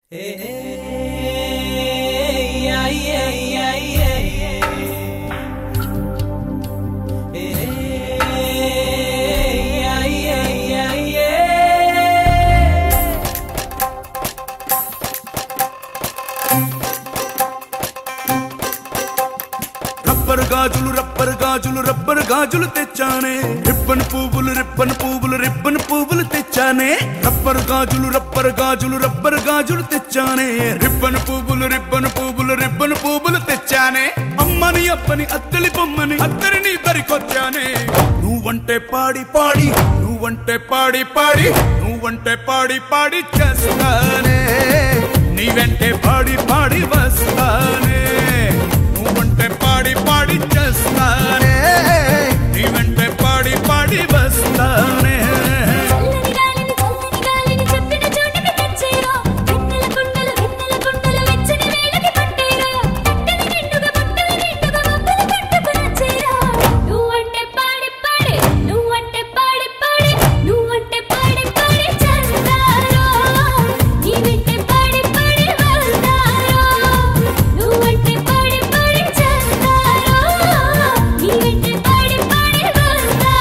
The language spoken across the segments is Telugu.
రబ్బరు గాజులు రబ్బరు గాజులు రబ్బరు గాజులు తెచ్చానే రిబ్బన్ పువ్వులు రిబ్బన్ పువ్వులు రిబ్బన్ పువ్వులు తెచ్చానే రబ్బరు గాజులు రబ్బరు గాజులు రబ్బరు గాజులు తెచ్చానే రిబ్బన్ పువ్వులు రిబ్బన్ పువ్వులు రిబ్బన్ పువ్వులు తెచ్చానే అమ్మని అప్పని అత్తలి బొమ్మని అత్తరిని దరికొచ్చానే నువ్వంటే పాడి పాడి నువ్వంటే పాడి పాడి నువ్వంటే పాడి పాడి చేస్తానే నీ వెంటే పాడి పాడి వస్తానే నువ్వంటే పాడి పాడి చేస్తానే నీ వెంటే పాడి పాడి వస్తానే చల్లని గాలిని చల్లని గాలిని చెప్పిన చోటికి తెచ్చేరా వెన్నెల కుండలు వెన్నెల కుండలు వెచ్చని వేళకి పట్టేరా బట్టలు నిండుగా బట్టలు నిండుగా మబ్బులు పట్టుకుని వచ్చేరా నువ్వంటే పాడి పాడి నువ్వంటే పాడి పాడి నువ్వంటే పాడి పాడి చేస్తారా నీ వెంటే పాడి పాడి వస్తారా నువ్వంటే పాడి పాడి చేస్తారా నీ వెంటే పాడి పాడి వస్తారా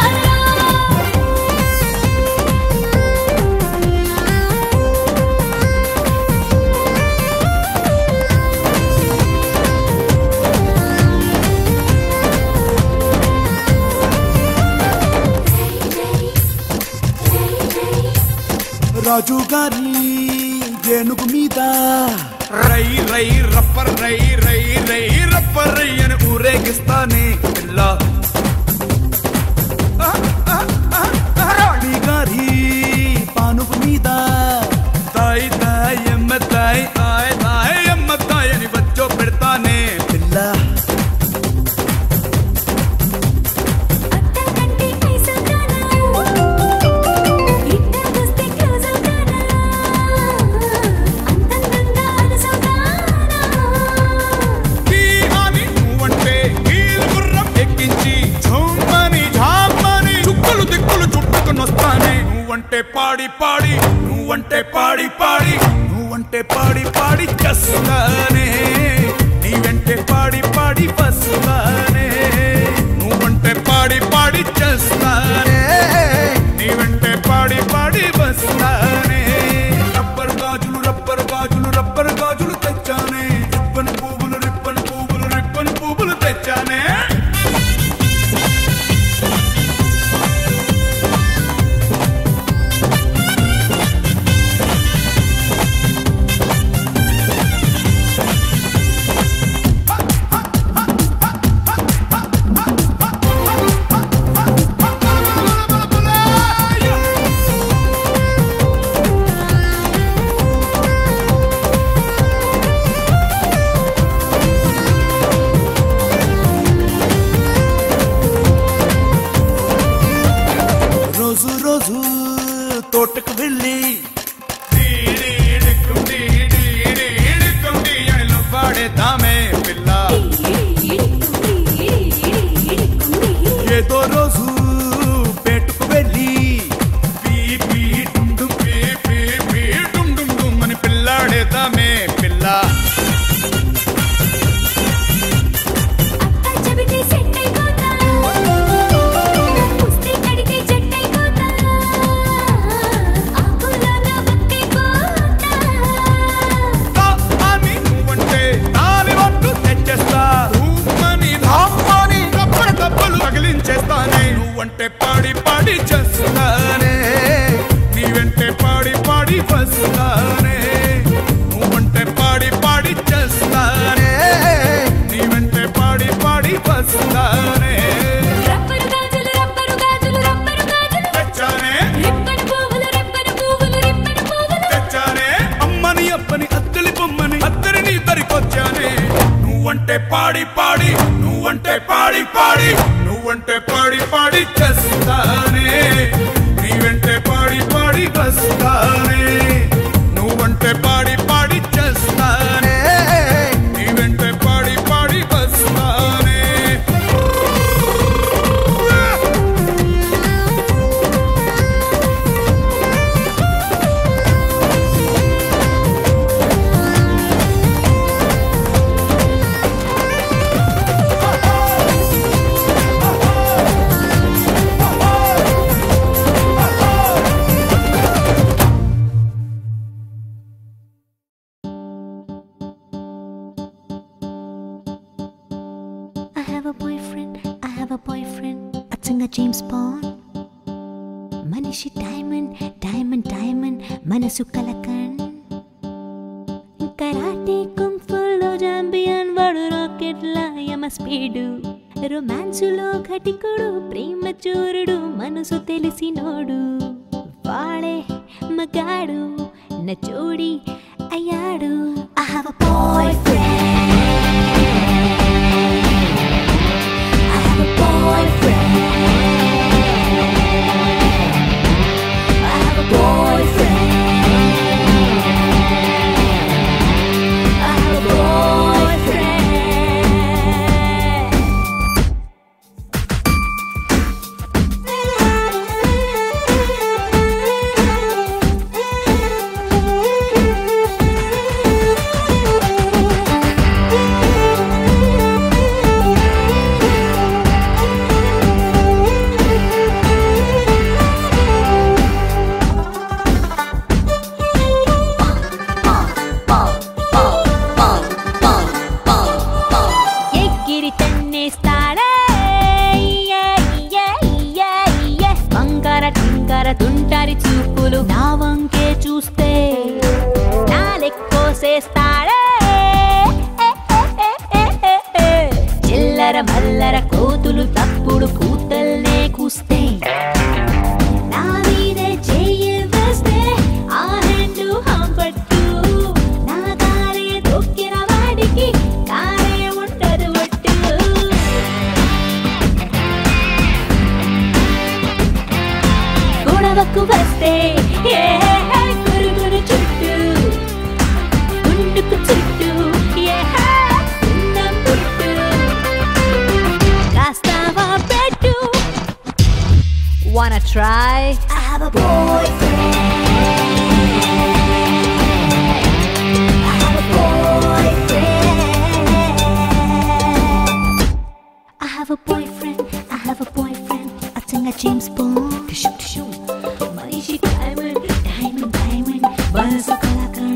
రాజు గారి ఏనుగు మీద రై రై రప్పర్ రై రై రై రప్పర్ రై అని ఊరేగిస్తానే పిల్ల ఆ, ఆ, ఆ, ఆ, రాణి గారి పానుగు మీద తాయి తాయి ఎమ్మ తాయి తాయి తాయి ఎమ్మ తాయి అని వచ్చో పెడతానే పిల్ల అట్టకంటే కైసవుతానా ఇట్టకొస్తే క్లోజ్ అవుతానా అంతంతంగా అలసవుతానా ఈ అని నువ్వంటే కీలు గుర్రం ఎక్కించి ఝుమ్మని ఝామ్మని చుక్కలు దిక్కులు చుట్టుకుని వస్తానే నువ్వంటే పాడి పాడి నువ్వంటే పాడి పాడి నువ్వంటే పాడి పాడి చేస్తానే నీ వెంటే పాడి పాడి వస్తానే నువ్వంటే పాడి పాడి చేస్తానే నీ వెంటే పాడి పాడి వస్తానే రబ్బరు గాజులు రబ్బరు గాజులు రబ్బరు గాజులు తెచ్చానే రిబ్బన్ పువ్వులు రిబ్బన్ పువ్వులు రిబ్బన్ పువ్వులు తెచ్చానే రోజు రోజు తోటకు వెళ్ళి పాడేద్దామే పిల్ల ఏదో రోజు పేటుకు వెళ్ళి పీ పీ డుమ్ డుమ్ పీ పీ పీ డుమ్ డుమ్ డుమ్ అని పిల్లాడేద్దామే పిల్ల అత్త చెబితే సెట్ అయిపోతా పుస్తీ కడితే జట్ అయిపోతా ఆకులోన బుక్కైపోతా తా అని నువ్వంటే తాలి వట్టు తెచ్చేస్తా ఊమ్మని ధామ్మని కప్పల కప్పలు తగిలించేస్తానే నువ్వంటే పాడి పాడి చేస్తానే నీ వెంటే పాడి పాడి వస్తానే నువ్వంటే పాడి పాడి చేస్తానే నీ వెంటే పాడి పాడి వస్తానే రబ్బరు గాజులు రబ్బరు గాజులు రబ్బరు గాజులు తెచ్చానే రిబ్బన్ పువ్వులు రిబ్బన్ పువ్వులు రిబ్బన్ పువ్వులు తెచ్చానే అమ్మని అప్పని అత్తలి బొమ్మని అత్తరిని దరికొచ్చానే నువ్వంటే పాడి పాడి నువ్వంటే పాడి పాడి నువ్వంటే పాడి పాడి చేస్తానే నీ వెంటే పాడి పాడి వస్తానే నువ్వంటే పాడి పాడి చేస్తానే నీ వెంటే పాడి పాడి వస్తానే జేమ్స్ బాండ్ మనిషి డైమండ్ డైమండ్ డైమండ్ మనసు కలకండ్ కరాటే కుంఫుల్లో జాంబియన్ వాడు రాకెట్ యమ స్పీడు రొమాన్సులో ఘటికుడు ప్రేమ చూరుడు మనసు తెలిసినోడు వాడే మగాడు నా జోడి అయ్యాడు I have a boyfriend I have a boyfriend I have a boyfriend I have a boyfriend ఎగిరి తన్నేస్తాడే ఇయ్యే, ఇయ్యే, ఇయ్యే, ఇయ్యే. వంకర టింకర తుంటరి చూపులు నా వంకే చూస్తే నా లెక్కోసేస్తాడే ఏ, ఏ, ఏ, ఏ, ఏ, ఏ. చిల్లర మల్లర కోతులు తప్పుడు కూతల్నే కూస్తే నా మీదే చెయ్యి వేస్తే ఆ రెండు హంపట్టు నా కారే దొక్కిన వాడికి కారే ఉండదు ఒట్టు గొడవకు వస్తే ఏ గురుగురు చుట్టూ గుండుకు చుట్టూ ఏ సున్నం పుట్టు కాస్తావా పెట్టు Wanna try? I have a boyfriend. I have a boyfriend. I have a boyfriend. I have a boyfriend. I think I James Bond. Tshoo, tshoo. Manishi diamond, diamond, diamond. Banasu kalakan.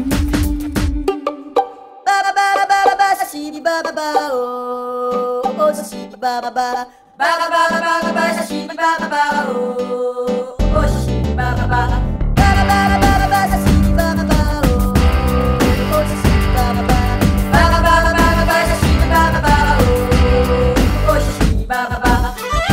ba ba ba ba ba ba sa sibi ba ba ba oh oh sa sibi ba ba ba ba ba ba ba ba ba sa sibi ba ba ba oh oh sa sibi ba ba ba ba ba ba ba ba ba sa sibi ba ba ba oh oh sa sibi ba ba ba ba ba ba ba ba ba sa sibi ba ba ba oh oh sa sibi ba ba ba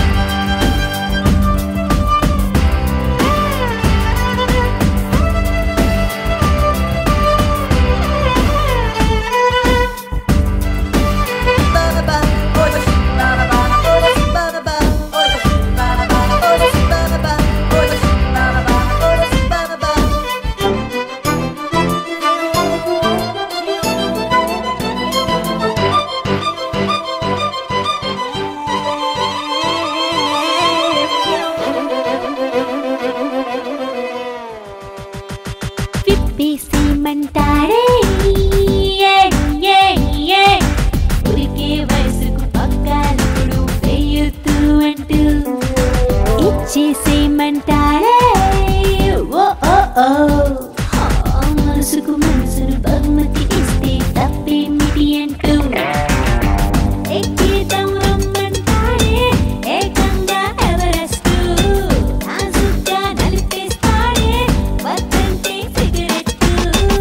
ba ba ba oh sa sibi ba ba ba oh sa sibi ba ba ba oh sa sibi ba ba ba oh sa sibi ba ba ba oh sa sibi ba ba ba oh sa sibi ba ba ba విప్పేసేమంటాడే ఏ, ఏ, ఏ. ఉరికే వయసుకు పక్కాలప్పుడు వేయొద్దు అంటూ ఇచ్చేసేమంటాడే ఓ ఓ ఓ హా, మనసుకు మనసును బహుమతి ఇస్తే తప్పేమిటి అంటూ ఎక్కితం రమ్మంటాడే ఏకంగా ఎవరెస్టు నాజుగ్గా నలిపేస్తాడే వద్దంటే సిగరెట్టు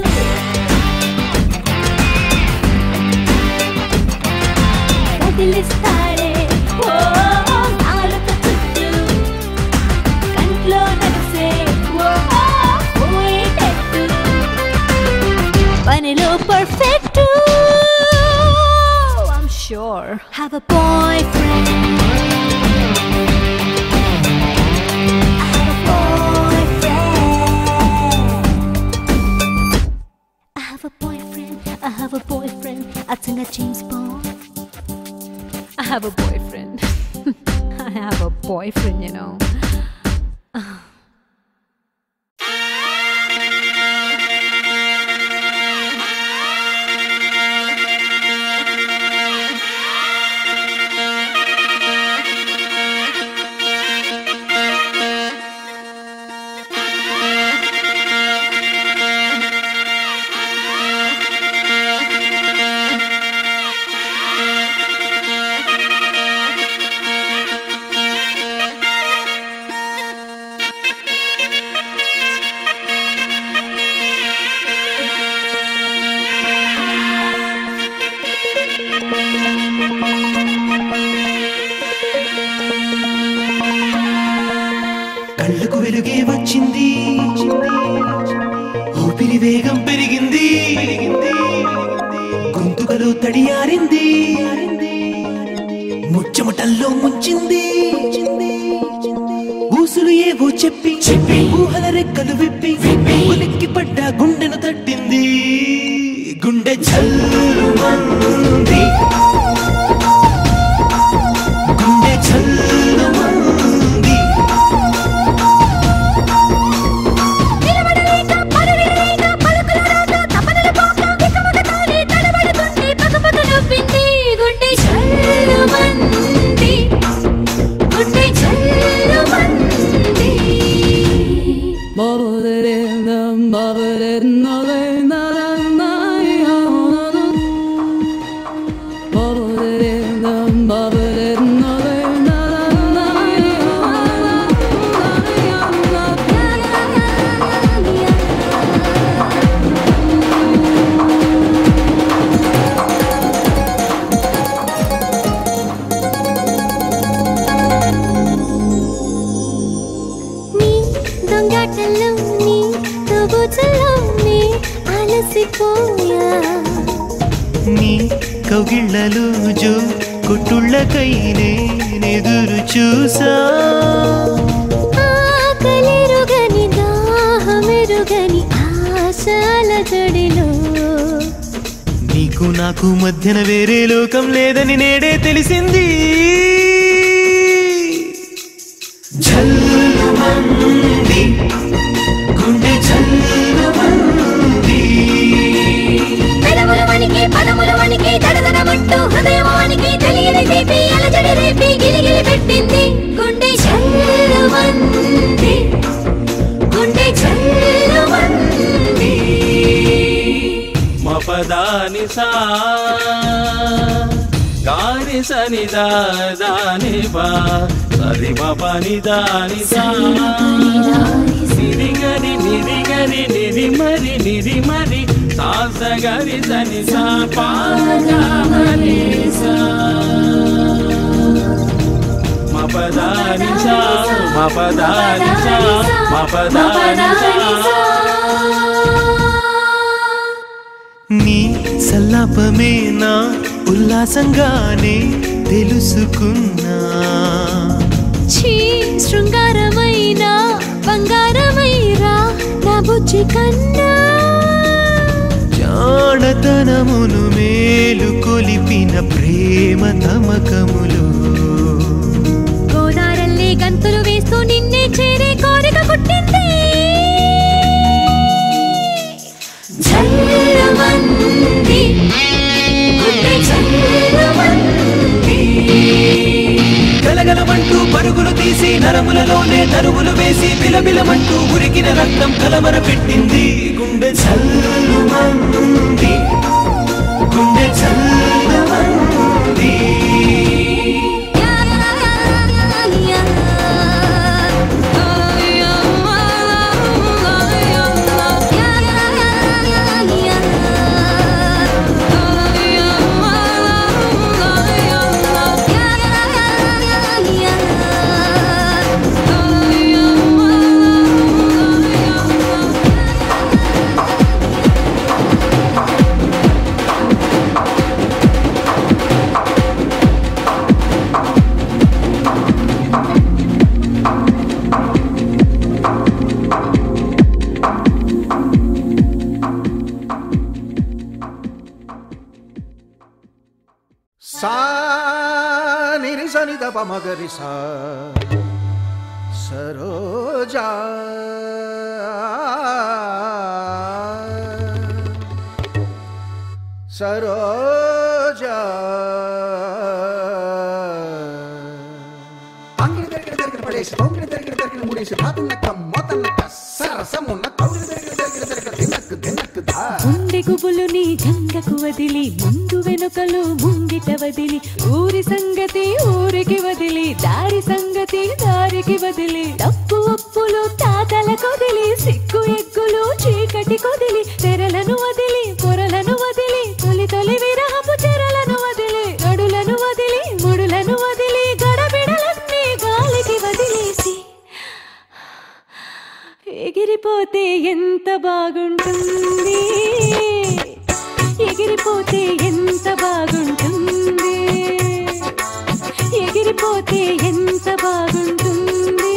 కదిలిస్తాడే ఓ నాలుక చుట్టూ కంట్లో నడిసే ఓ పోయేటట్టు పనిలో perfect I'm sure have a boyfriend I have a boyfriend I have a boyfriend I have a boyfriend I think I James Bond I have a boyfriend I have a boyfriend you know వేగం పెరిగింది గొంతుకలో తడియారింది ముచ్చమటల్లో ముంచింది ఊసులు ఏవో చెప్పి చెప్పి ఊహల రెక్కలు విప్పి విప్పి ఉలిక్కి పడ్డ గుండెను తట్టింది గుండె చల్లుమంది గుండె చల్లుమంది నిలబడలేక పరుగెలేక పలుకుల రాక తపనల పోక వికమకతానే తడబడుతుంటే పకపక నవ్వింది గుండె చల్లుమంది గుండె చల్లుమంది నీ దొంగాటల్లో నీ తోబుచుల్లో నీ అలసిపోయా నీ కౌగిళ్ళలు జో కొట్టుళ్ళకై నేనెదురు చూసా ఆకలిరుగని దాహమెరుగని ఆశల జడిలో నీకు నాకు మధ్యన వేరే లోకం లేదని నేడే తెలిసింది జల్లుమంది గుండె జల్లుమంది పెదవుల వనికి పదముల వనికి దడదడమంటూ హృదయం వనికి తెలియని తీపి అలజడి రేపి గిలిగిలి పెట్టింది గుండె చల్లుమంది గుండె చల్లుమంది మపదాని సా గాని సని దాని బా సరి మపని దాని సా నిరిగరి నిరిగరి నిరి మరి నిరి మరి సాస గరి సని సా పాగమని సా మపదాని సా మపదాని సా మపదాని సా నీ సల్లాపమే నా ఉల్లాసంగానే తెలుసుకున్నా ఛీ శృంగారమైన బంగారమైరా నా బుజ్జి కన్నా జాడతనమును మేలు కొలిపిన ప్రేమ తమకములు గోదారల్లే గంతులు వేస్తూ నిన్నే చేరే కోరిక పుట్టింది చల్లమంది గుండె చల్లమంది గలగలమంటూ పరుగులు తీసి నరములలోనే తరువులు వేసి బిలబిలమంటూ ఉరికిన రక్తం కలవర పెట్టింది గుండె చల్లుమంది గుండె చల్లుమంది సా నిరి సని దప మగరి సా సరోజా సరోజా అంగిడి దరికిన దరికిన పడేసి తొంగిడి దరికిన దరికిన ముడేసి ధాతున్నక్క మోతన్నక్క సరసమున్న కౌగిడి దరికిన దరికిన దరికిన దినక్కు దినక్కు దా గుండె గుబులు నీ గంగకు వదిలి ముందు వెనుకలు ముంగిట వదిలి ఊరి సంగతి ఊరికి వదిలి దారి సంగతి దారికి వదిలి తప్పు ఒప్పులు తాతల కొదిలి సిగ్గు ఎగ్గులు చీకటి కొదిలి తెరలను వదిలి పొరలను వదిలి తొలి తొలి విరహపు చెరలను వదిలి గడులను వదిలి ముడులను వదిలి గడబిడలన్నీ గాలికి వదిలేసి ఎగిరిపోతే ఎంత బాగుంటుంది ఎగిరిపోతే ఎంత బాగుంటుంది ఎగిరిపోతే ఎంత బాగుంటుంది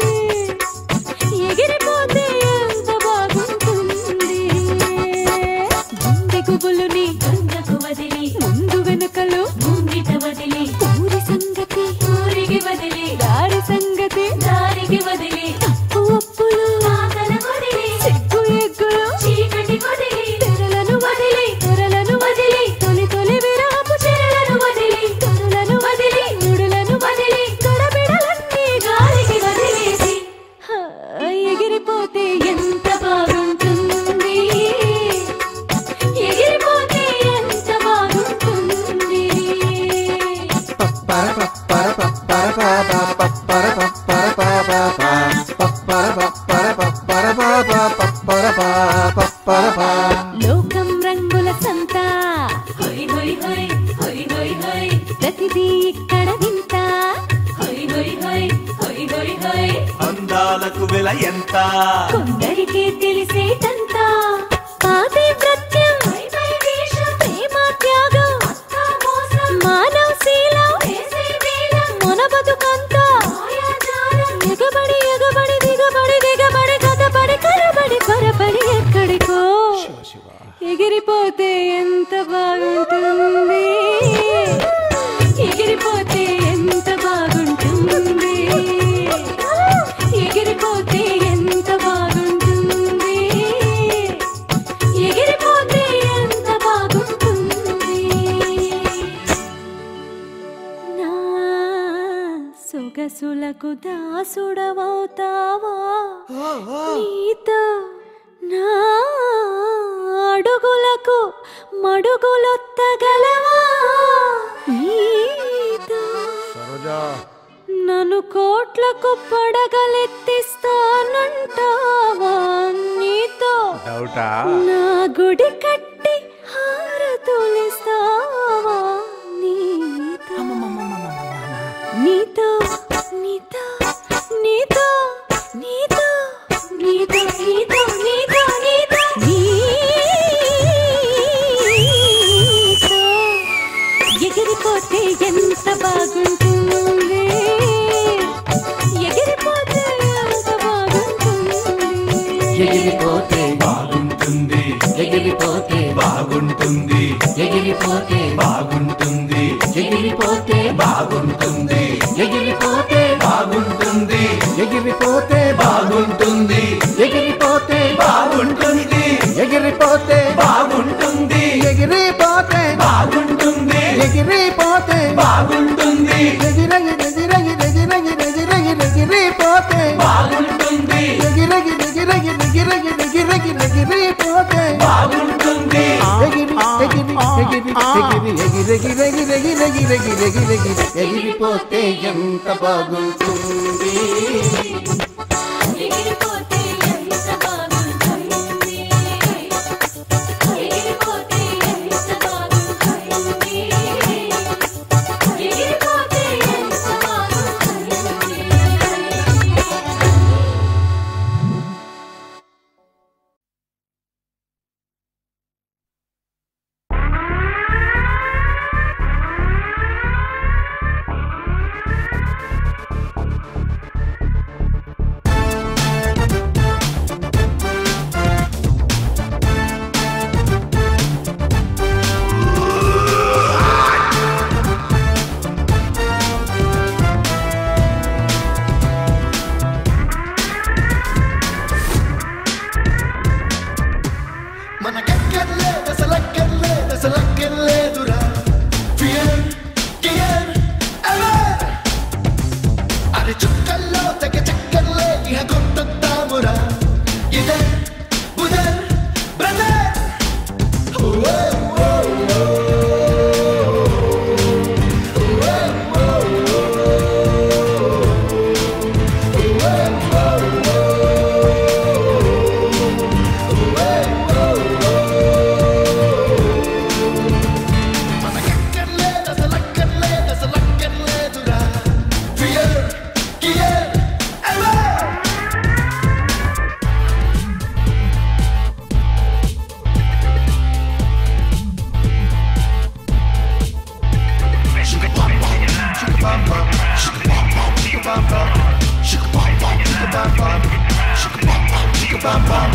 ఎగిరిపోతే ఎంత బాగుంటుంది గుండె గుబులుని గంగకు వదిలి ముందు వెనుకలు ముంగిట వదిలి ఊరి సంగతి ఊరికి వదిలి దారి సంగతి దారికి వదిలి తప్పు ఒప్పులు ఆకల వదిలి సిగ్గు ఎగ్గులు చీకటి వదిలి తెరలను వదిలి తెరలను వదిలి తొలి తొలి విరాపు చెరలను వదిలి తొరలను వదిలి నుడులను వదిలి తొడబిడలన్నీ గాలికి వదిలేసి హా, ఎగిరిపోతే ఎంత బాగుంటుంది ఎగిరిపోతే ఎంత బాగుంటుంది లోకం రంగుల సంత హొయ్ హొయ్ హొయ్ హొయ్ హొయ్ హొయ్ ప్రతిదీ ఇక్కడ వింత హొయ్ హొయ్ హొయ్ హొయ్ హొయ్ హొయ్ అందాలకు వెల ఎంత కొందరికి తెలిసేటంత పాదే ప్రత్యం పై పై వేషం ప్రేమ త్యాగం అత్తా మోసం మానవ శీలం వేసే వేలం మన బతుకంతా మాయాజాలం ఎగబడి ఎగబడి దిగబడి దిగబడి కథబడి కరబడి కొరబడి ఎక్కడికో ఎగిరిపోతే ఎంత బాగుంటుంది ఎగిరిపోతే ఎంత బాగుంటుంది ఎగిరిపోతే ఎంత బాగుంటుంది ఎగిరిపోతే ఎంత బాగుంటుంది నా సొగసులకు దాసుడవవుతావా నీతో నా అడుగులకు మడుగులొత్తగలవా నీతో నన్ను కోట్లకు పడగలెత్తిస్తానంటావా నీతో నా గుడి కట్టి హారతులిస్తావా నీతో నీతో నీతో నీతో నీతో నీతో నీతో నీతో నీతో నీతో ఎగిరిపోతే ఎంత బాగుంటుంది ఎగిరిపోతే ఎంత బాగుంటుంది ఎగిరిపోతే బాగుంటుంది ఎగిరిపోతే బాగుంటుంది ఎగిరిపోతే బాగుంటుంది ఎగిరిపోతే బాగుంటుంది ఎగిరిపోతే బాగుంటుంది ఎగిరిపోతే బాగుంటుంది ఎగిరిపోతే బాగుంటుంది ఎగిరిపోతే బాగుంటుంది ఎగిరిపోతే బాగుంటుంది ఎగిరిపోతే బాగుంటుంది ఎగిరగి ఎగిరగి ఎగిరగి ఎగిరగి ఎగిరిపోతే బాగుంటుంది ఎగిరగి ఎగిరగి ఎగిరగి ఎగిరగి ఎగిరిపోతే బాగుంటుంది ఎగిరి ఎగిరి ఎగిరి ఎగిరి ఎగిరి ఎగిరి ఎగిరి ఎగిరి ఎగిరి ఎగిరి ఎగిరిపోతే ఎంత బాగుంటుంది ఎగిరిపోతే ఎంత బాగుంటుంది ఎగిరిపోతే ఎంత బాగుంటుంది ఎగిరిపోతే ఎంత బాగుంటుంది మనకెక్కర్లేదు అసలక్కర్లేదు అసలక్కర్లేదురా ఫియర్ కియర్ ఎవర్ అరే చుక్కల్లో తెగ చక్కర్లే ఇహ కొట్టొద్దామురా ఇదే బుదర్ బ్రదర్ bam bam.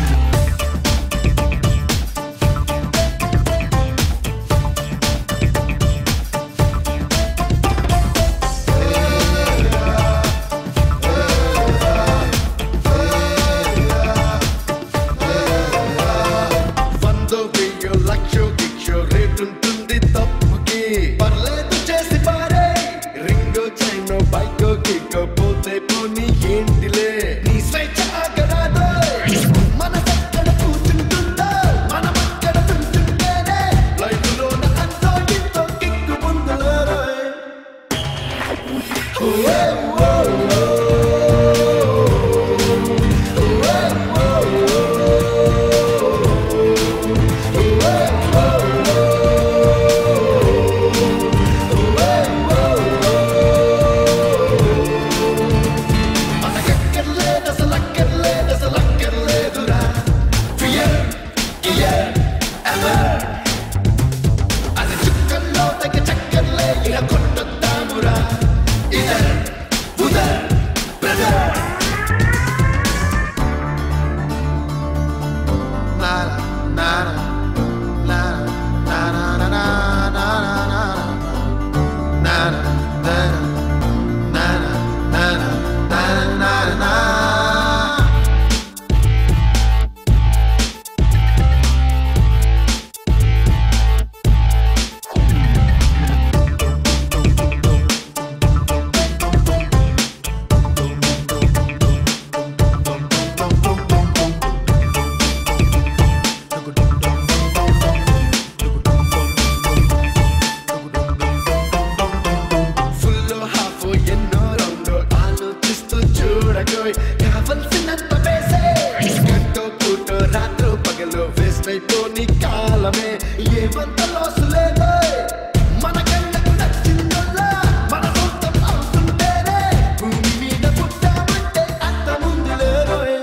వందో వెయ్యో లక్షో దిక్షో రేటుంటుంది తప్పుకి పర్లేదు చేసి పారే రింగో చైనో బైకో కిక్కో పోతే పోనీ ఏంటిలే నీ స్వేచ్ఛ ఆగరాదో మన పక్కన కూర్చుంటుందో మన పక్కన నుంచుంటేనే లైఫ్ లోన అంతో ఇంతో కిక్కు ముందులో మనకెక్కర్లేదు అసలు అక్కర్లేదు అసలు అక్కర్లేదురా ఫియర్ కియర్ ఎవర్ అది చుక్కల్లో తగ్గ చక్కర్లే ఇలా కొట్టొద్దామురా ఇదర్ ఉదర్ బ్రదర్ ఫుల్ హాఫ్ ఎన్నో రౌండ్ ఆలోచిస్తూ చూడకోయ్ కావలసినంత వేసే గంటో పూటో రాత్రో పగలు వేస్ట్ అయిపోని కాలమే ఏమంత లోసు లేదో మన కళ్ళకు నచ్చిందల్లా మన సొంతం అవుతుంటేనే భూమి మీద పుట్టామంటే అంత ముందు లేరోయ్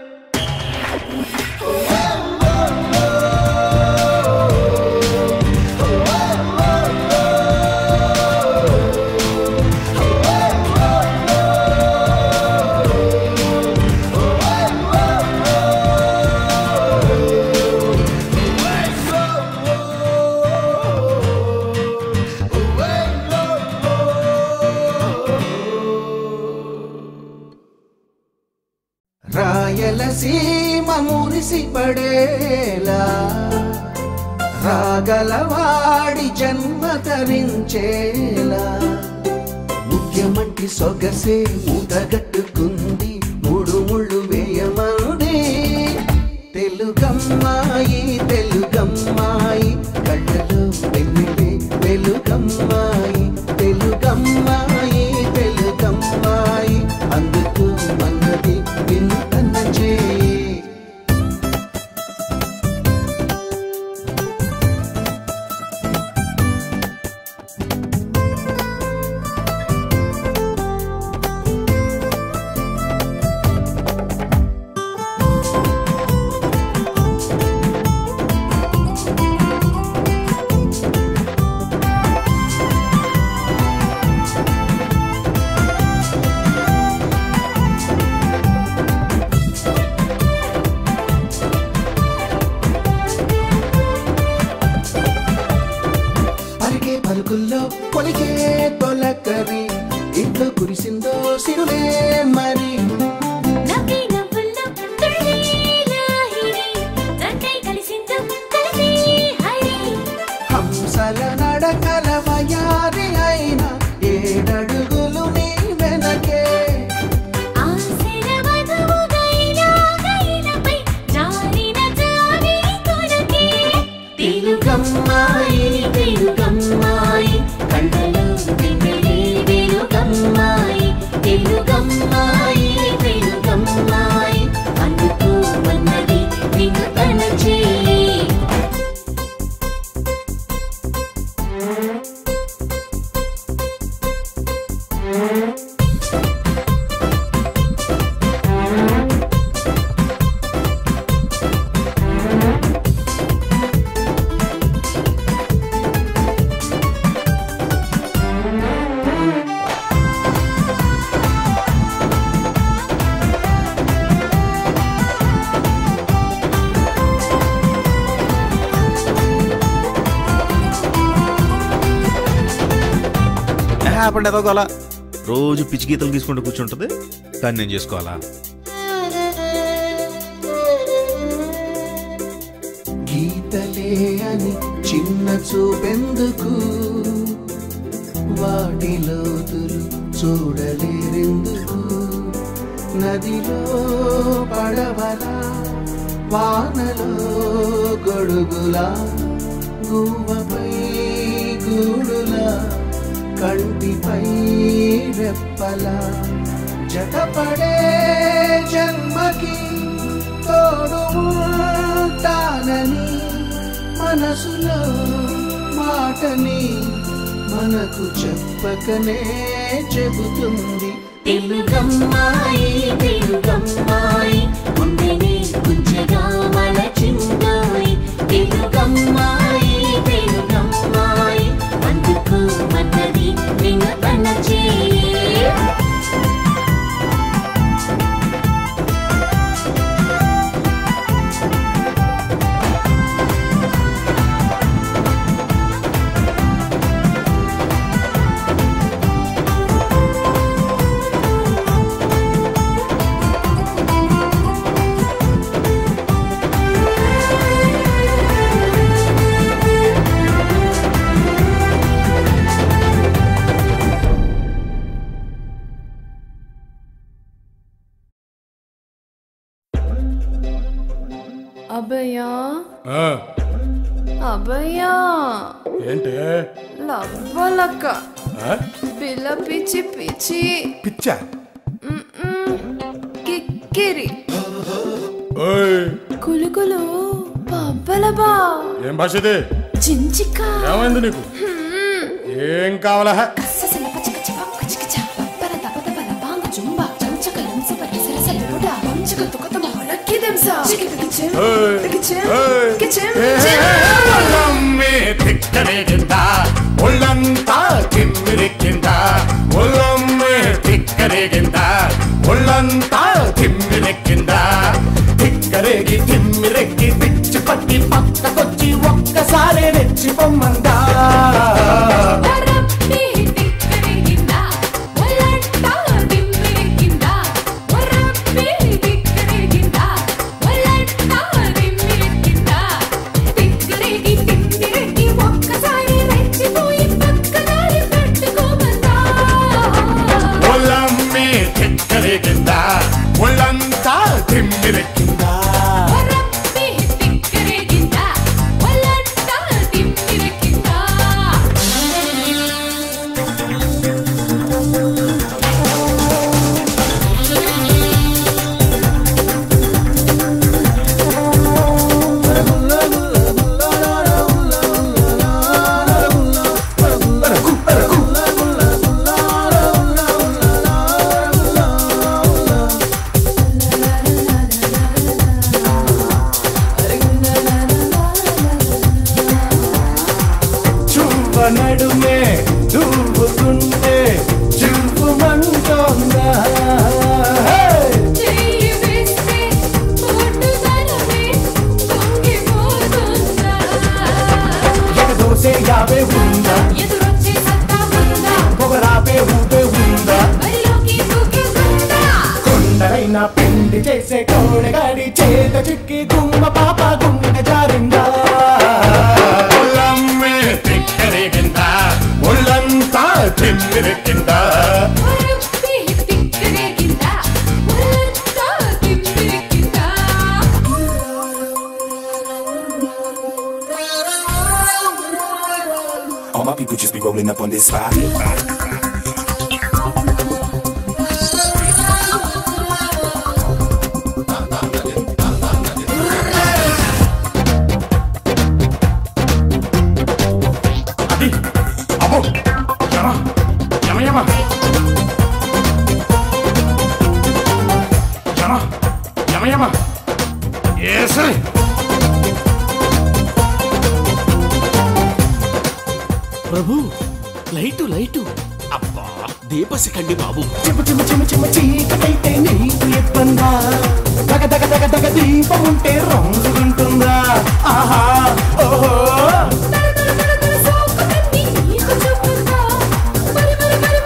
రాయలసీమ మురిసి పడేలా రాగలవాడి జన్మ తరించేలా ముఖ్యమంటి సొగసే మూటగట్టుకుంది మూడు ముళ్ళు వేయమంది తెలుగమ్మాయి తెలుగమ్మాయి కళ్ళలో వెన్నెలే వెలుగమ్మాయి తెలుగమ్మాయి తెలుగమ్మాయి అందుకు మన్నది వింతన చేయి పలికే పలుకుల్లో కొలికే తొలకరి ఇంట్లో కురిసిందో సిరులే మరి నవ్వి నవ్వుల్లో తుళ్ళి లాహిరి తండ్రి కలిసిందో కలిసి హరి హంసల నడకల వయారి అయిన ఏడడుగులు నీ వెనకే ఆశల వధువుగైనా గైనపై జారిన జారి కొరకే తెలుగమ్మాయి తెలుగమ్మాయి కళ్ళలో వెన్నెలే వెలుగమ్మాయి తెలుగమ్మాయి ఆపండి ఏదో గోలా రోజు పిచ్చి గీతలు తీసుకుంటూ కూర్చుంటుంది దాన్ని నేను చేసుకోవాలా గీతలే అని చిన్న చూపెందుకు వాటిలోతులు చూడలేరెందుకు నదిలో పడవలా వానలో గొడుగులా గువ్వపై గూడులా కంటిపై రెప్పలా జతపడే జన్మకి తోడు ఉంటానని మనసులో మాటని మనకు చెప్పకనే చెబుతుంది తెలుగమ్మాయి తెలుగమ్మాయి గుండెని గుంజగా మలచిందాయి తెలుగమ్మాయి తెలుగమ్మాయి అందుకు మన్నది నిన్ను తన చేయి అభయా అభయా ఏంటే లవ్వలక్క పిల్ల పిచ్చి పిచ్చి పిచ్చా మ్మ్. కిక్కిరి ఓయ్ కులుకులు పబ్బలబా ఏం భాష ఇది చించిక ఏమైంది నీకు ఏం కావాలా ససల పచక చప కచక చ పర తప తప లబాంగ జుంబ చంచక లంస పర సర సల పుడ వంచక తుక తమ హొలక్కి దెంస చికి పికి చిం ఏయ్. పికి చిం ఏయ్. పికి చిం ఒళ్ళమ్మే తిక్కరేగిందా ఒళ్ళంతా తిమ్మిరెక్కిందా ఒళ్ళమ్మే తిక్కరేగిందా ఒళ్ళంతా తిమ్మిరెక్కిందా తిక్కరేగి తిమ్మిరెక్కి పిచ్చి పట్టి పక్కకొచ్చి ఒక్కసారి రెచ్చిపోమ్మందా రప్పి టిక్కరిగిందా ఒలంటా దిమ్మిరిగిందా రప్పి టిక్కరిగిందా ఒలంటా దిమ్మిరిగిందా టిక్కరిగి టిక్కరిగి ఒక్కసారి రెచ్చిపోయి పక్కదారి పెట్టుకోమందా ఒళ్ళమ్మే తిక్కరేగిందా ఒళ్ళంతా తిమ్మిరెక్కిందా రప్పి టిక్కరిగిందా ఒలంటా దిమ్మిరిగిందా చువ్వ నడుమే దువ్వుకుంటే చువ్వుమంటోందా చెయ్యి వేస్తే పొట్టుదలమే పొంగిపోతుందా ఎగదోసే యావే ఉందా ఎదురొచ్చే సత్తా ఉందా పొగరాపే ఊపే ఉందా బరిలోకి దూకేస్తుందా కొండలైన పిండి చేసే కోడగాడి చేత చిక్కి గుమ్మ పాప గుండె జారిందా ఒళ్ళమ్మే తిక్కరేగిందా ఒళ్ళంతా తిమ్మిరెక్కిందా రప్పి టిక్కరేగిందా ఒళ్ళంతా తిమ్మిరిగిందా All my people just be rolling up on this spot. అది అబ్బో యమ యమ యమ యమ యమ యమ ఏసై ప్రభు లైటు లైటు అబ్బా దీపశిఖండి బాబు చిమ్మ చిమ్మ చిమ్మ చిమ్మ చీకటైతే నీకు ఇబ్బందా దగ దగ దగ దగ దీపం ఉంటే రంగుంటుందా ఆహా ఓహో సోకు తన్ని నీకు చూపుతా మరి మరి మరి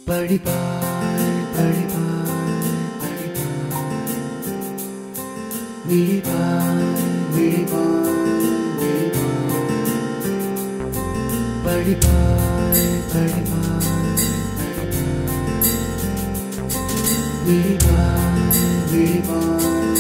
పడిపాయ్ పడిపాయ్ పడిపాయ్ విడిపాయ్ విడిపాయ్ విడిపాయ్ పడిపాయ్ పడిపాయ్ విడిపాయ్ విడిపాయ్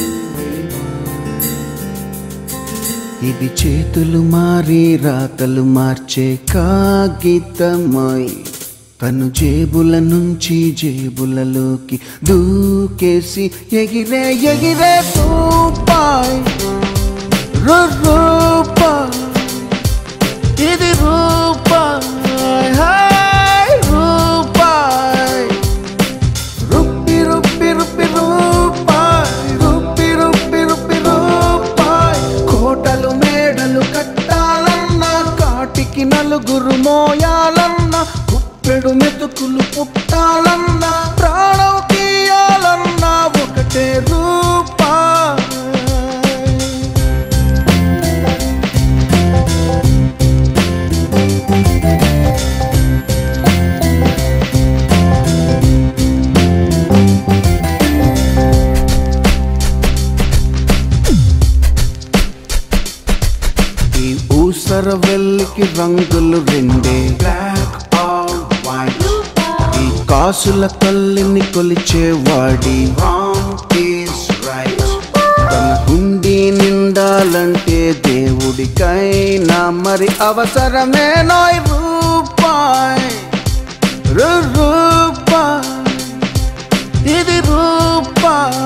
ఇది చేతులు మారి రాతలు మార్చే కాగితమై తను జేబుల నుంచి జేబులలోకి దూకేసి ఎగిరే ఎగిరే రూపాయ్ రు- రూపాయ్ ఇది రూపాయ్ హాయ్ రూపాయ్ రుప్పి రుప్పి రుప్పి రూపాయ్ రుప్పి రుప్పి రుప్పి రూపాయ్ కోటలు మేడలు కట్టాలన్నా కాటికి నలుగురు మోయాలన్నా కుప్పెడు మెతుకులు పుట్టాలన్నా ప్రాణం తీయాలన్నా ఒకటే రూపాయ్ ఈ ఊసర వెల్లికి రంగులు రెండే బ్లాక్ ఆర్ వైట్ ఈ కాసుల కళ్ళని కొలిచేవాడి రాంగ్ ఈస్ రైట్ తన హుండీ నిండాలంటే దేవుడికైనా మరి అవసరమే నోయ్ రూపాయ్ రు- రూపాయ్ ఇది రూపాయ్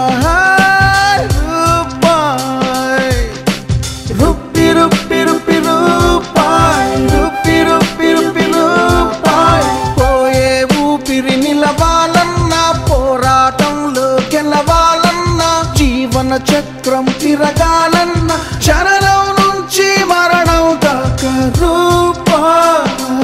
రూపాయ్ రుప్పి రుప్పి రుప్పి రూపాయ్ రుప్పి రుప్పి రుప్పి రూపాయ్ పోయే ఊపిరి నిలవాలన్నా పోరాటంలో గెలవాలన్నా జీవన చక్రం తిరగాలన్నా శరణం నుంచి మరణం దాకా రూపాయ్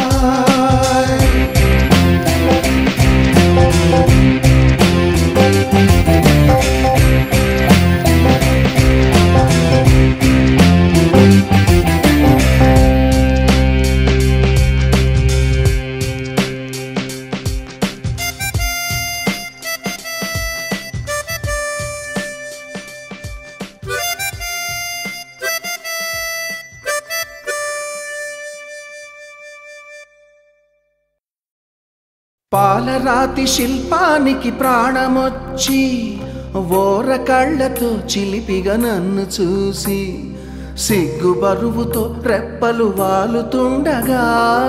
పాలరాతి శిల్పానికి ప్రాణమొచ్చి ఓర కళ్ళతో చిలిపిగా నన్ను చూసి సిగ్గు బరువుతో రెప్పలు వాలుతుండగా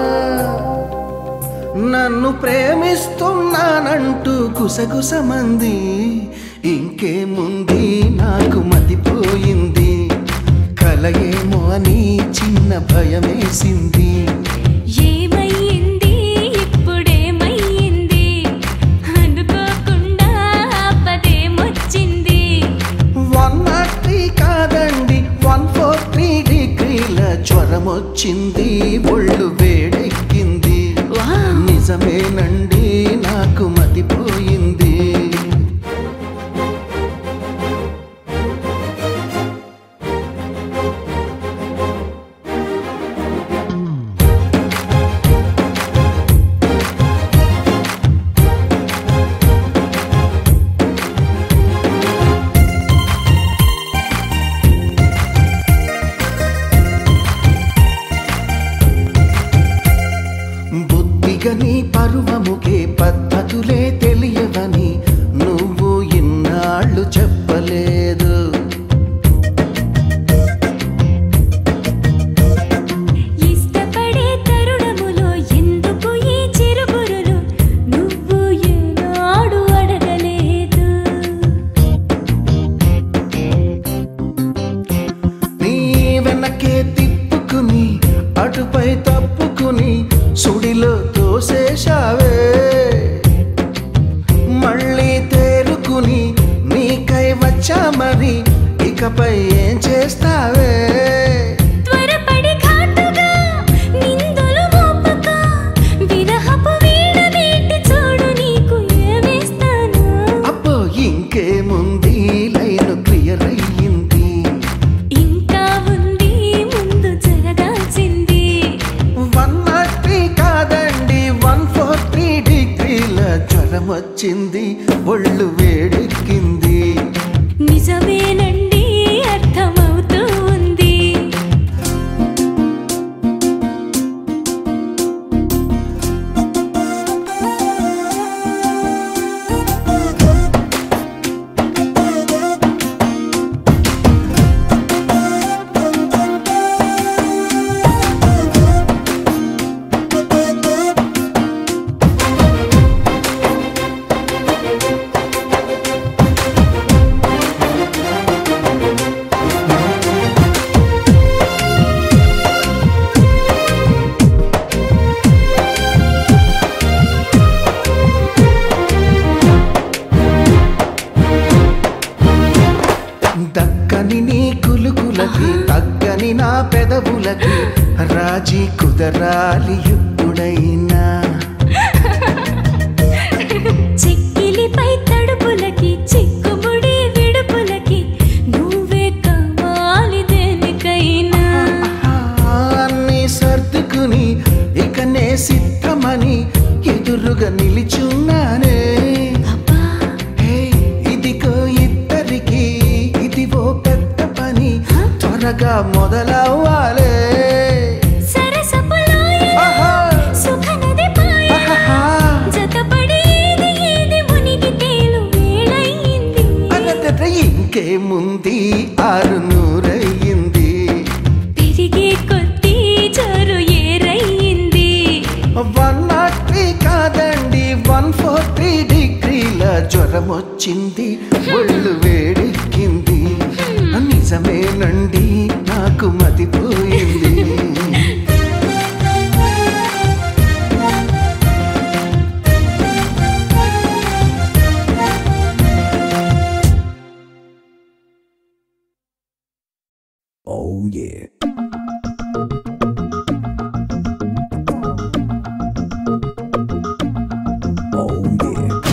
నన్ను ప్రేమిస్తున్నానంటూ గుసగుసమంది ఇంకేముంది నాకు మతిపోయింది కలయేమో అని చిన్న భయమేసింది ఏమయ్యింది ఇప్పుడేమయ్యింది అనుకోకుండా ఆపదేమొచ్చింది వన్ నాట్ త్రీ కాదండి వన్ ఫోర్ త్రీ డిగ్రీల జ్వరం వచ్చింది ఒళ్ళు వేడెక్కింది నిజమేనండి నాకు మతిపోయింది బుద్ధిగా నీ పరువముకే పద్ధతులే తెలియవని నువ్వు ఇన్నాళ్ళు చెప్పలేదు ఇష్టపడే తరుణములో ఎందుకు ఈ చిరుగురులు నువ్వు ఏనాడు అడగలేదు నీ వెనకే తిప్పుకుని అటుపై తప్పుకుని సుడిలో తోసేశావే మళ్ళీ తేరుకుని నీకై వచ్చా మరి ఇకపై ఏం చేస్తావే త్వరపడి ఘాటుగా నిందులు మోపక విరహపు వీణ వీటి చూడు నీకు ఏమేస్తాను అబ్బో ఇంకేముంది లైన్ క్లియర్ అయ్యింది ఇంకా ఉంది ముందు జరగాల్సింది వన్ నాట్ త్రీ కాదండి వన్ ఫోర్ త్రీ డిగ్రీల జ్వరం వచ్చింది ఒళ్ళు వేడెక్కింది నిజమేనండి అర్థమవుతూ ఉంది దక్కని నీ కులుకులకి తగ్గని నా పెదవులకి రాజీ కుదరాలి ఎప్పుడైనా చెక్కిలిపై తడుపులకి చిక్కుముడి విడుపులకి నువ్వే కావాలి దేనికైనా అన్ని సర్దుకుని ఇక నే సిద్ధమని ఎదురుగా నిలిచున్నానే హే, ఇదిగో ఇద్దరికి ఇదిగో పెద్ద పని త్వరగా మొదలవ్వాలే సరసపులోయ సుఖనది పాయ జతపడి ఏది ఏది మునిగి తేలు వేళయింది అదట ఇంకేముంది ఆరు నూరయ్యింది పెరిగే కొద్దీ జోరు ఏరయ్యింది వన్ నాట్ త్రీ కాదండి వన్ ఫోర్ త్రీ డిగ్రీల జ్వరం వచ్చింది ఒళ్ళు వేడెక్కింది నిజమేనండి నాకు మతిపోయింది Oh yeah. Oh yeah.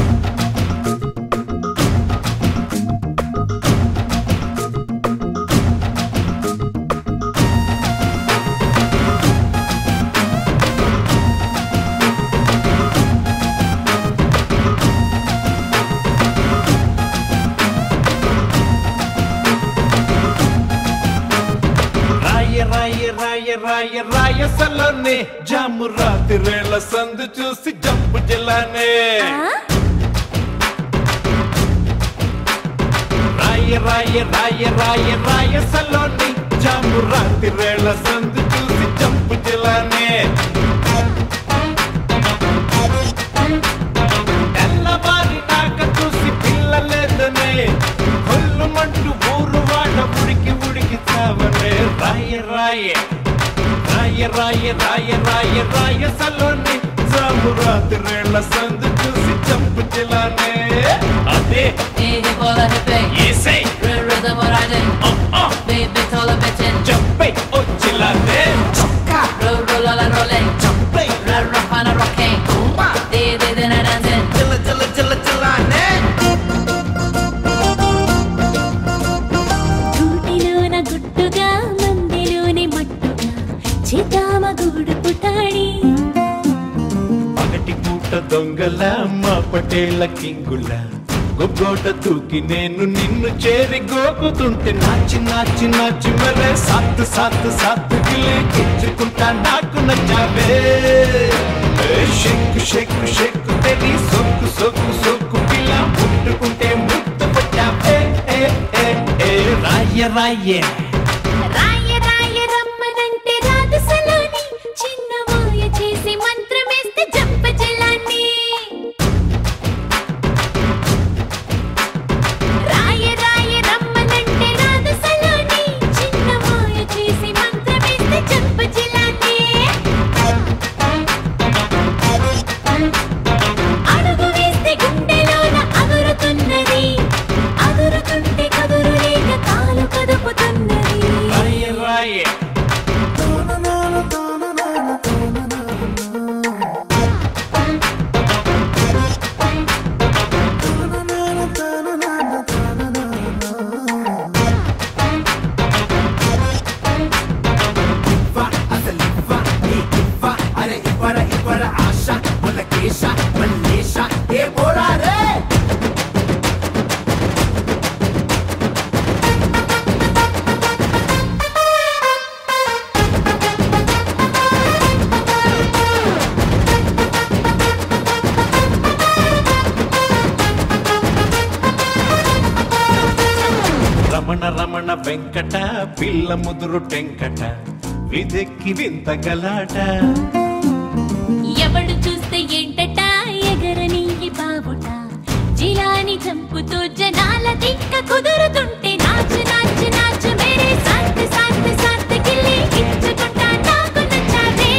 రాయ రాయ రాయ రాయ రాయసలోనే జాము రాత్రిరేళ్ల సందు చూసి జంపు జిల్లానే రాయ రాయ రాయ రాయ రాయసలోనే జాము రాత్రిరేళ్ల సందు చూసి జంపు జిల్లానే తెల్లవారి నాక చూసి పిల్లలేదనే కొల్లుమంటూ ఊరు వాడ ఉడికి ఉడికి చావనే రాయ రాయ రాయ రాయ రాయ రాయ రాయ సలోని జాము రాత్రిరేళ్ల సందు చూసి చంపు జిలానే అదే ఏసై Baby, tola bitchin'. చంపై oh జిలానే Roll, roll, all a rolling. చంపై Roll, rock on a rocking. Di, di, di, na, dancing. జిల జిల జిల జిలానే గూటిలోన గుట్టుగా మందిలోని మట్టుగా చితామ గూడు పుటాడి పగటి పూట దొంగల మా పటేళ్ల కింగుల గొగ్గోట దూకి నేను నిన్ను చేరి గోకుతుంటే నాచి నాచి నాచి మరే సాత్తు సాత్తు సాత్తు గిలే గిచ్చుకుంటా నాకు నచ్చావే ఏ షెక్కు షెక్కు షెక్కు తెలి సొక్కు సొక్కు సొక్కు పిల్ల ముట్టుకుంటే ముద్దు పట్టావే ఏ ఏ ఏ రాయ రాయే రాయ రాయ రమ్మనంటే రాదు సలోని చిన్న మాయ చేసి మంత్రమేస్తే జంప జలాన్ని రాయ రాయ రమ్మనంటే రాదు సలోని చిన్న మాయ చేసి మంత్రమేస్తే జంప జలాన్ని అడుగు వేస్తే గుండెలోన అగురుతున్నది అగురుతుంటే కదురు లేక కాలు కదుపుతున్నది వెంకట పిల్ల ముదురు టెంకట విదెక్కి వింత గలాట ఎవడు చూస్తే ఏంటట ఎగరని ఈ బావుట జిలాని చంపుతూ జనాల దిక్క కుదురుతుంటే నాచు నాచు నాచు మేరే సాత్ సాత్ సాత్ గిల్లి ఇచ్చుకుంటా నాకు నచ్చావే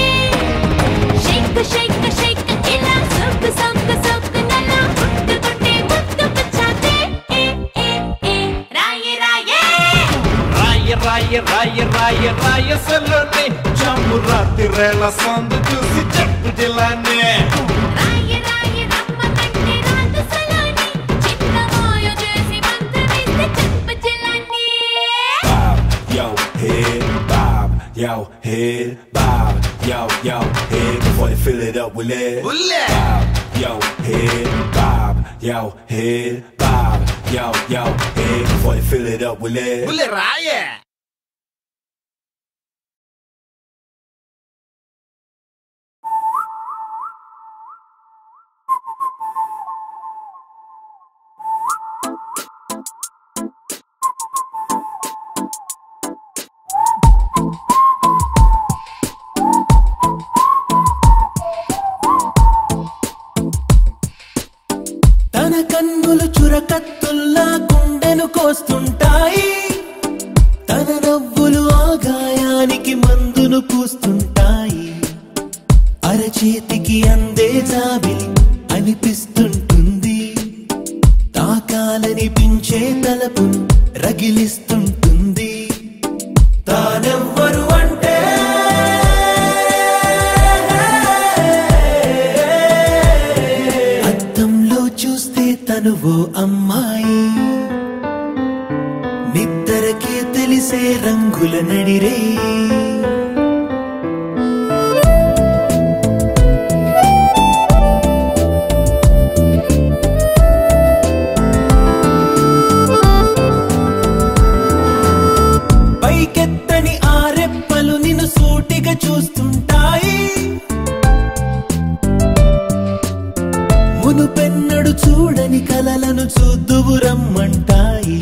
షేక్ షేక్ షేక్ ఇలా సొక్కు సొక్కు సొక్కు నన్ను ముట్టుకుంటే ముద్దు పుచ్చావే ఏ ఏ ఏ రాయే రాయే రాయ రాయ రాయ రాయ రాయ సెల్లోనే చంపు రాత్రిరేళ సందు చూసి చెప్పు జిల్లానే రాయే రాయే రమ్మనంటే రాదు సలాని చిన్న మోయ చేసి మంత్రమిస్తే చెప్పు Jilani Yo, head, bob, yo, head, bob, yo, yo, head, before they fill it up with lead. Bob, yo, head, bob, yo, head, bob, yo, yo, head, before they fill it up with lead. రాయే తన కన్నులు చురకత్తుల్లా గుండెను కోస్తుంటాయి తన నవ్వులు ఆగాయానికి మందును పూస్తుంటాయి అరచేతికి అందే జాబిలి అనిపిస్తుంటుంది తాకాలనిపించే తలపును రగిలిస్తుంటుంది తానెవ్వరు అంటే అద్దంలో చూస్తే తను ఓ అమ్మాయి నిద్దరకే తెలిసే రంగుల నడిరే పైకెత్తని ఆరెప్పలు నిన్ను సూటిగా చూస్తుంటాయి మునుపెన్నడు చూడని కలలను చూద్దువు రమ్మంటాయి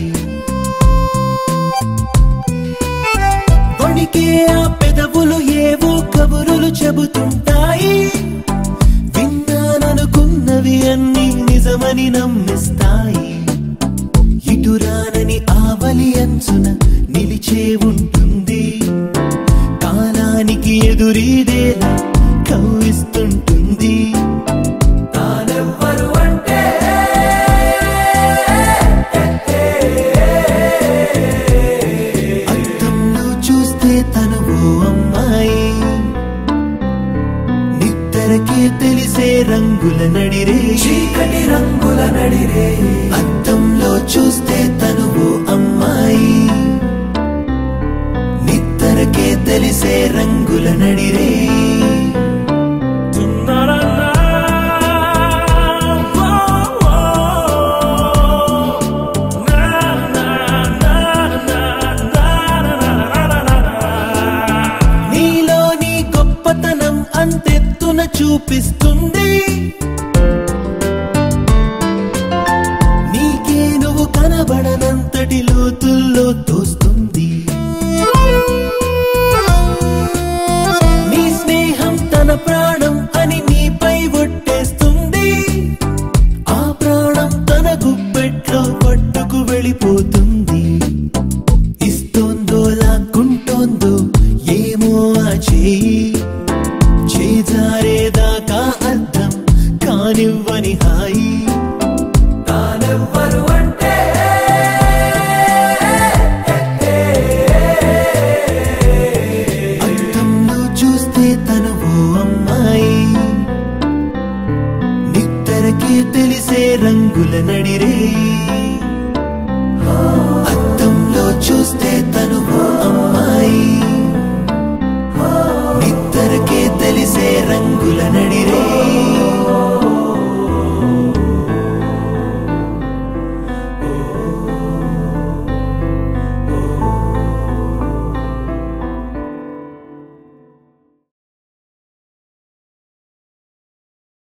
వణికే ఆ పెదవులు ఏవో కబురులు చెబుతుంటాయి విన్నాననుకున్నవి అన్ని నిజమని నమ్మిస్తాయి ఇటురానని ఆవలి అంచున నిలిచే ఉంటుంది కాలానికి ఎదురీదేలా కవ్విస్తుంటుంది తానెవ్వరు అంటే అద్దంలో చూస్తే తను ఓ అమ్మాయి నిద్దరకే తెలిసే రంగుల నడిరే చీకటి రంగుల నడిరే అద్దంలో చూస్తే తను ఓ అమ్మాయి నిద్దరకే తెలిసే రంగుల నడిరే నీలోని గొప్పతనం అంతెత్తున చూపిస్తుంది నీకే నువ్వు కనబడనంతటి లోతుల్లో తోస్తుంది నీ స్నేహం తన ప్రాణం అని నీపై ఒట్టేస్తుంది ఆ ప్రాణం తన గుప్పెట్లో పట్టుకు వెళ్ళిపోతుంది ఇస్తోందో లాక్కుంటోందో ఏమో ఆ చేయి చేజారేదాకా అర్థం కానివ్వని హాయి తానెవ్వరు అంటే అద్దంలో చూస్తే తను ఓ అమ్మాయి నిద్దరకే తెలిసే రంగుల నడిరే అద్దంలో చూస్తే తను ఓ అమ్మాయి నిద్దరకే తెలిసే రంగుల నడిరే